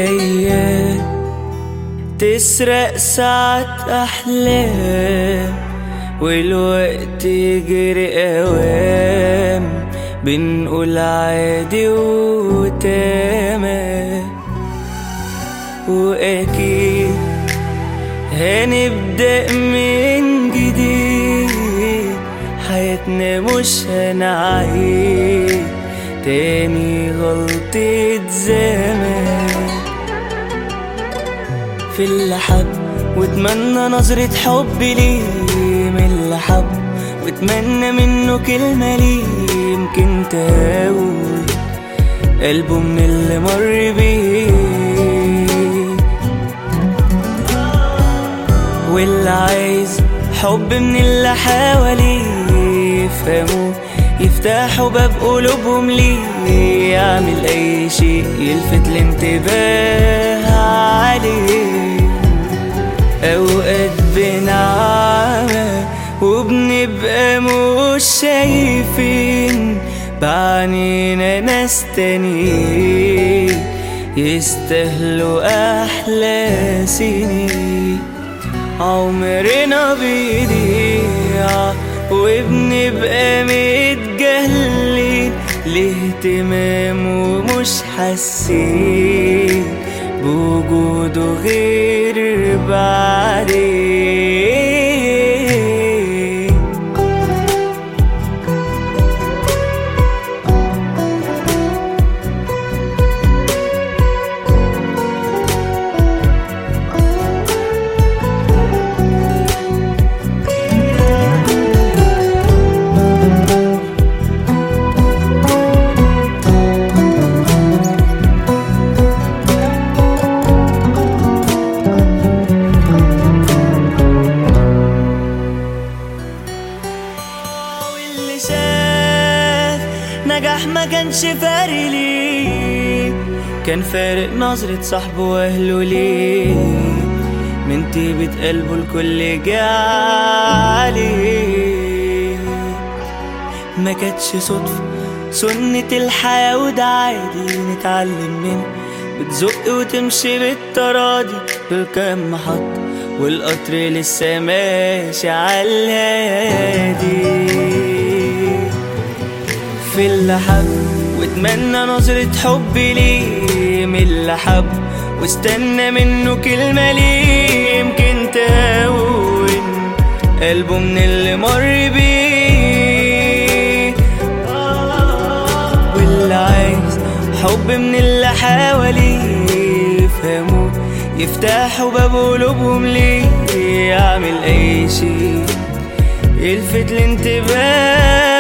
الأيام تسرق ساعات أحلام والوقت يجري أوام بنقول عادي وتمام وأكيد هنبدأ من جديد حياتنا مش هنعيد تاني غلطة زمان في اللي حب واتمنى نظرة حب ليه من اللي حب واتمنى منه كلمة ليه يمكن تهون قلبه من اللي مر بيه واللي عايز حب من اللي حواليه يفهموه يفتحوا باب قلوبهم ليه يعمل اي شيء يلفت الانتباه عليه اوقات بنعمة وبنبقى مش شايفين بعنينا ناس تانيين يستاهلوا احلى سنين عمرنا بيضيع وبنبقى متجاهلين الاهتمام ومش حاسين بوجوده غير بعدين واللي شاف نجاح ما كانش فارق ليه كان فارق نظرة صاحبه واهله ليه من طيبة قلبه الكل جالي ما كانتش صدفة سنة الحياة وده عادي نتعلم منه بتزق وتمشي بالتراضي بالكام محطة والقطر لسه ماشي عالهادي في اللي حب واتمنى نظرة حب ليه من اللي حب واستنى منه كلمة ليه يمكن تهون قلبه من اللي مر بيه واللي عايز حب من اللي حواليه يفهموه يفتحوا باب قلوبهم ليه يعمل اي شيء يلفت الانتباه